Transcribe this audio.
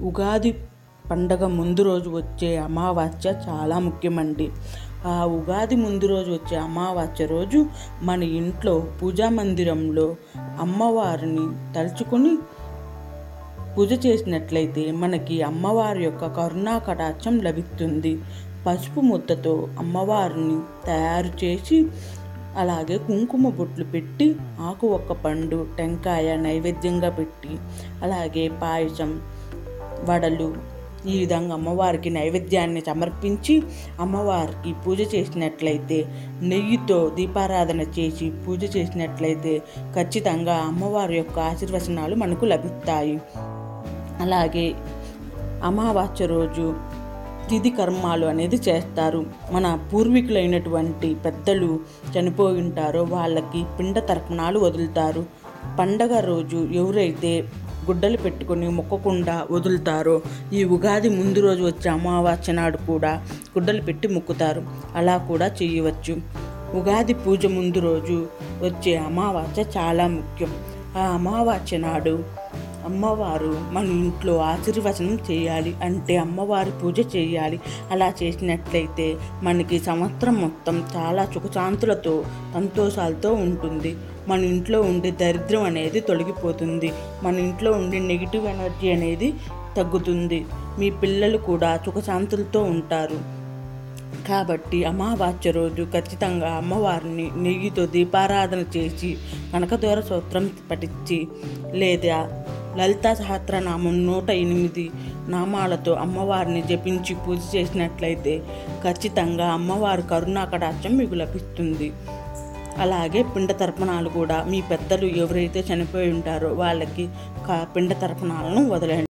ఉగాది పండగ ముందు రోజు వచ్చే అమావాస్య చాలా ముఖ్యమండి ఆ ఉగాది ముందు రోజు వచ్చే అమావాస్య రోజు మన ఇంట్లో పూజా మందిరంలో అమ్మవారిని తలుచుకొని పూజ చేసినట్లయితే మనకి అమ్మవారి యొక్క కరుణా కటాక్షం లభిస్తుంది పసుపు ముద్దతో అమ్మవారిని తయారు చేసి అలాగే కుంకుమ బొట్లు పెట్టి ఆకు ఒక్క పండు టెంకాయ నైవేద్యంగా పెట్టి అలాగే పాయసం వడలు ఈ విధంగా అమ్మవారికి నైవేద్యాన్ని సమర్పించి అమ్మవారికి పూజ చేసినట్లయితే నెయ్యితో దీపారాధన చేసి పూజ చేసినట్లయితే ఖచ్చితంగా అమ్మవారి యొక్క ఆశీర్వచనాలు మనకు లభిస్తాయి అలాగే అమావాస్య రోజు తిథి కర్మాలు అనేది చేస్తారు మన పూర్వీకులైనటువంటి పెద్దలు చనిపోయి ఉంటారో వాళ్ళకి పిండ తర్పణాలు వదులుతారు పండగ రోజు ఎవరైతే గుడ్డలు పెట్టుకొని మొక్కకుండా వదులుతారో ఈ ఉగాది ముందు రోజు వచ్చే అమావాస్య నాడు కూడా గుడ్డలు పెట్టి మొక్కుతారు అలా కూడా చేయవచ్చు ఉగాది పూజ ముందు రోజు వచ్చే అమావాస్య చాలా ముఖ్యం ఆ అమావాస్య నాడు అమ్మవారు మన ఇంట్లో ఆశీర్వచనం చేయాలి అంటే అమ్మవారి పూజ చేయాలి అలా చేసినట్లయితే మనకి సంవత్సరం మొత్తం చాలా సుఖశాంతులతో సంతోషాలతో ఉంటుంది మన ఇంట్లో ఉండే దరిద్రం అనేది తొలగిపోతుంది మన ఇంట్లో ఉండే నెగిటివ్ ఎనర్జీ అనేది తగ్గుతుంది మీ పిల్లలు కూడా సుఖశాంతులతో ఉంటారు కాబట్టి అమావాస్య రోజు ఖచ్చితంగా అమ్మవారిని నెయ్యితో దీపారాధన చేసి కనకదూర సూత్రం పఠించి లేదా లలితా సహస్రనామం నూట ఎనిమిది నామాలతో అమ్మవారిని జపించి పూజ చేసినట్లయితే ఖచ్చితంగా అమ్మవారి కరుణా కటాక్షం మీకు లభిస్తుంది అలాగే పిండ తర్పణాలు కూడా మీ పెద్దలు ఎవరైతే చనిపోయి ఉంటారో వాళ్ళకి కా పిండ తర్పణాలను వదలండి